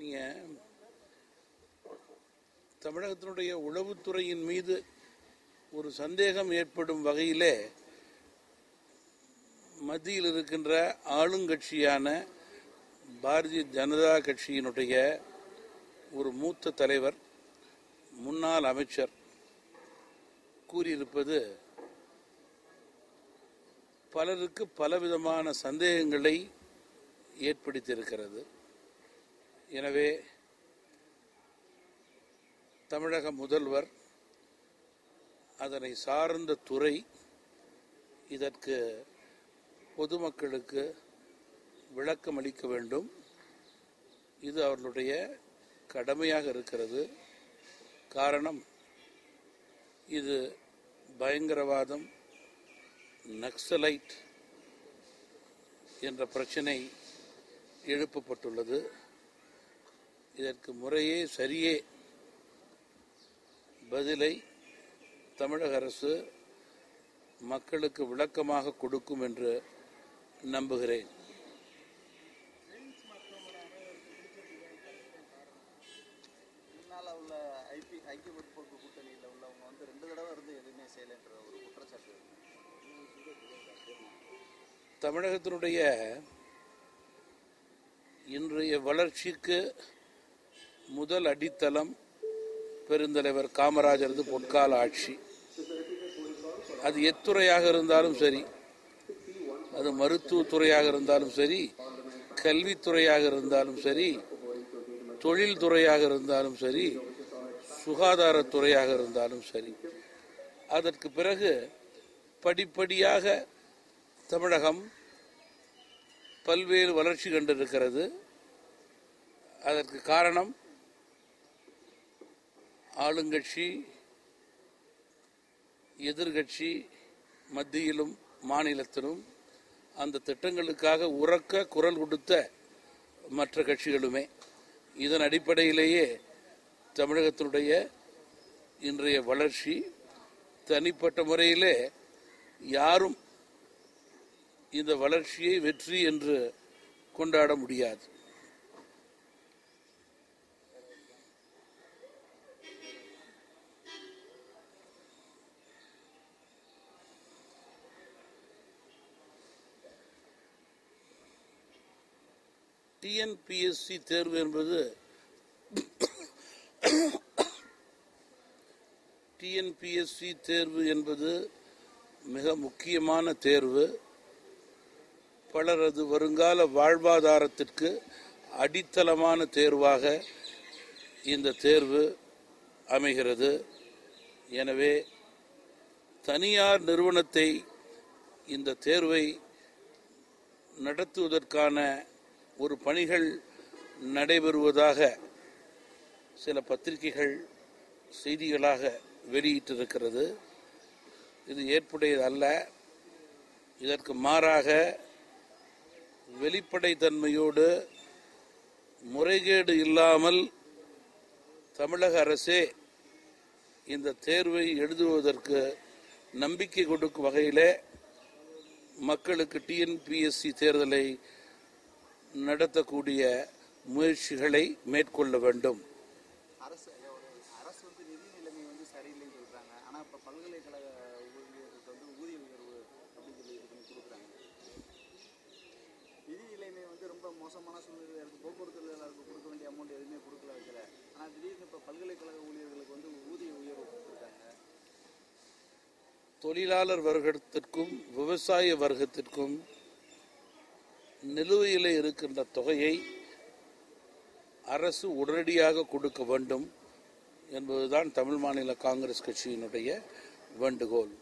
நீங்க தமிழகத்தினுடைய உளவுத்துறையின் மீது ஒரு சந்தேகம் ஏற்படும் வகையிலே மத்தியில் இருக்கின்ற ஆளுங்கட்சியான பாரதிய ஜனதா கட்சியினுடைய ஒரு மூத்த தலைவர் முன்னாள் அமைச்சர் கூறியிருப்பது பலருக்கு பலவிதமான சந்தேகங்களை ஏற்படுத்தியிருக்கிறது எனவே தமிழக முதல்வர் அதனை சார்ந்த துறை இதற்கு பொதுமக்களுக்கு விளக்கம் அளிக்க வேண்டும் இது அவர்களுடைய கடமையாக இருக்கிறது காரணம் இது பயங்கரவாதம் நக்சலைட் என்ற பிரச்சனை எழுப்பப்பட்டுள்ளது இதற்கு முறையே சரியே பதிலை தமிழக அரசு மக்களுக்கு விளக்கமாக கொடுக்கும் என்று நம்புகிறேன் முன்னால உள்ள ஐபி ஐக்கிய முற்போக்கு கூட்டணியில் உள்ளவங்க வந்து ரெண்டு தடவை இருந்து எதுவுமே செய்யலைன்ற ஒரு குற்றச்சாட்டு தமிழகத்தினுடைய இன்றைய வளர்ச்சிக்கு முதல் அடித்தளம் பெருந்தலைவர் காமராஜரது பொற்கால ஆட்சி அது எத்துறையாக இருந்தாலும் சரி அது மருத்துவத்துறையாக இருந்தாலும் சரி கல்வித்துறையாக இருந்தாலும் சரி தொழில்துறையாக இருந்தாலும் சரி சுகாதாரத்துறையாக இருந்தாலும் சரி அதற்கு பிறகு படிப்படியாக தமிழகம் பல்வேறு வளர்ச்சி கண்டிருக்கிறது அதற்கு காரணம் ஆளுங்கட்சி எதிர்கட்சி மத்தியிலும் மாநிலத்திலும் அந்த திட்டங்களுக்காக உறக்க குரல் கொடுத்த மற்ற கட்சிகளுமே இதன் அடிப்படையிலேயே தமிழகத்தினுடைய இன்றைய வளர்ச்சி தனிப்பட்ட முறையிலே யாரும் இந்த வளர்ச்சியை வெற்றி என்று கொண்டாட முடியாது டிஎன்பிஎஸ்சி தேர்வு என்பது டிஎன்பிஎஸ்சி தேர்வு என்பது மிக முக்கியமான தேர்வு பலரது வருங்கால வாழ்வாதாரத்திற்கு அடித்தளமான தேர்வாக இந்த தேர்வு அமைகிறது எனவே தனியார் நிறுவனத்தை இந்த தேர்வை நடத்துவதற்கான ஒரு பணிகள் நடைபெறுவதாக சில பத்திரிகைகள் செய்திகளாக வெளியிட்டிருக்கிறது இது ஏற்புடையது அல்ல இதற்கு மாறாக வெளிப்படைத்தன்மையோடு முறைகேடு இல்லாமல் தமிழக அரசே இந்த தேர்வை எழுதுவதற்கு நம்பிக்கை கொடுக்கும் வகையிலே மக்களுக்கு டிஎன்பிஎஸ்சி தேர்தலை நடத்தக்கூடிய முயற்சிகளை மேற்கொள்ள வேண்டும் அரசு ஒரு அரசு வந்து நிதி நிலைமை வந்து சரியில்லைன்னு சொல்றாங்க ஆனா இப்ப பல்கலைக்கழக ஊழியர்களுக்கு வந்து ஊதிய உயர்வு அப்படின்னு சொல்லி இது பண்ணி கொடுக்குறாங்க நிதி நிலைமை வந்து ரொம்ப மோசமான சூழ்நிலையில இருக்கு போக்குவரத்து தொழிலாளருக்கு கொடுக்க வேண்டிய அமௌண்ட் எதுவுமே கொடுக்கல வைக்கல ஆனா திடீர்னு இப்ப பல்கலைக்கழக ஊழியர்களுக்கு வந்து ஊதிய உயர்வு கொடுத்துருக்காங்க தொழிலாளர் வர்க்கத்திற்கும் விவசாய வர்க்கத்திற்கும் நிலுவையில் இருக்கின்ற தொகையை அரசு உடனடியாக கொடுக்க வேண்டும் என்பதுதான் தமிழ் மாநில காங்கிரஸ் கட்சியினுடைய வேண்டுகோள்